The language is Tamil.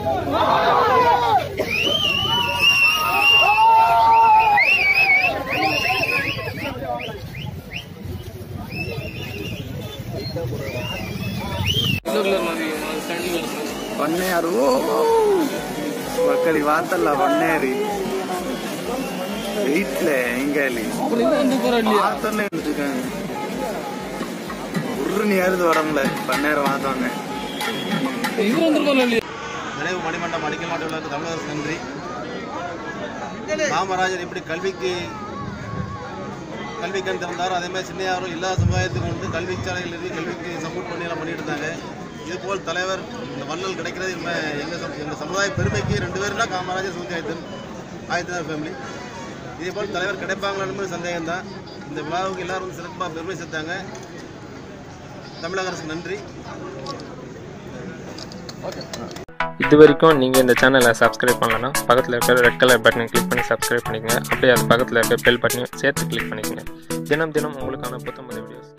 ಹೊನ್ನೆಯಾರು ಮಕ್ಕಳಿಗೆ ವಾತಲ್ಲ ಹೊನ್ನೆಯಾರಿ வீட்டில் எங்க பார்த்தோன்னே இருக்காங்க உருன்னு ஏறுது உடம்புல பன்னேரம் பார்த்தோன்னே நினைவு மணிமண்டம் அடிக்கல் நாட்டு விழாவுக்கு தமிழக அரசு நன்றி காமராஜர் எப்படி கல்விக்கு கல்வி கண் திறந்தாரோ அதே மாதிரி சின்னையாரும் எல்லா சமுதாயத்துக்கும் வந்து கல்வி சாலைகள் இருந்து கல்விக்கு சப்போர்ட் பண்ணி எல்லாம் பண்ணிட்டு இருந்தாங்க இதுபோல் தலைவர் இந்த வள்ளல் கிடைக்கிறது நம்ம எங்கள் சமு- எங்கள் சமுதாய பெருமைக்கு ரெண்டு பேரும் தான் காமராஜர் சமுதாயத்தன் ஆயத்தினார் ஃபேமிலி இதே போல் தலைவர் கிடைப்பாங்களான்னு சந்தேகம் தான் இந்த விழாவுக்கு எல்லாரும் சிறப்பாக பெருமை சேர்த்தாங்க தமிழக அரசுக்கு நன்றி இது வரைக்கும் நீங்கள் இந்த சேனலை சப்ஸ்கிரைப் பண்ணலன்னா பக்கத்தில் இருக்கிற ரெட் கலர் பட்டனை கிளிக் பண்ணி சப்ஸ்கிரைப் பண்ணிக்கங்க அப்படியே அது பக்கத்தில் இருக்கிற பெல் பட்டனையும் சேர்த்து கிளிக் பண்ணிக்கங்க தினம் தினம் உங்களுக்கான புத்தம்பது வீடியோஸ்